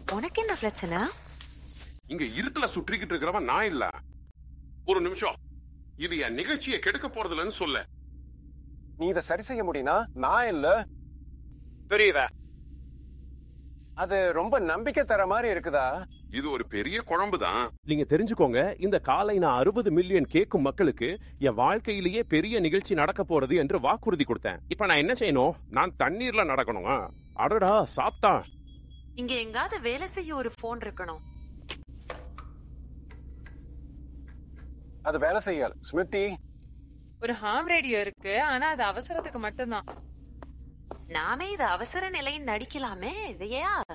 உனக்கு என்ன பிரச்சனை இங்க இருட்டுல சுற்றிக்கிட்டு இருக்கிறவன் நான் இல்ல ஒரு நிமிஷம் இது என் நிகழ்ச்சியை கெடுக்க போறதில்லன்னு சொல்ல நீ இதை சரி செய்ய முடியும்னா நான் இல்ல புரியுதா அது ரொம்ப நம்பிக்கை தர மாதிரி இருக்குதா இது ஒரு பெரிய குழம்பு தான் நீங்க தெரிஞ்சுக்கோங்க இந்த காலை நான் அறுபது மில்லியன் கேட்கும் மக்களுக்கு என் வாழ்க்கையிலேயே பெரிய நிகழ்ச்சி நடக்க போறது என்று வாக்குறுதி கொடுத்தேன் இப்ப நான் என்ன செய்யணும் நான் தண்ணீர்ல நடக்கணும் அடடா சாத்தா இங்க எங்காவது வேலை செய்ய ஒரு போன் இருக்கணும் அது வேலை செய்யல ஸ்மிருதி ஒரு ஹாம் ரேடியோ இருக்கு ஆனா அது அவசரத்துக்கு மட்டும்தான் நாமே இது அவசர நிலைன்னு நடிக்கலாமே இதையா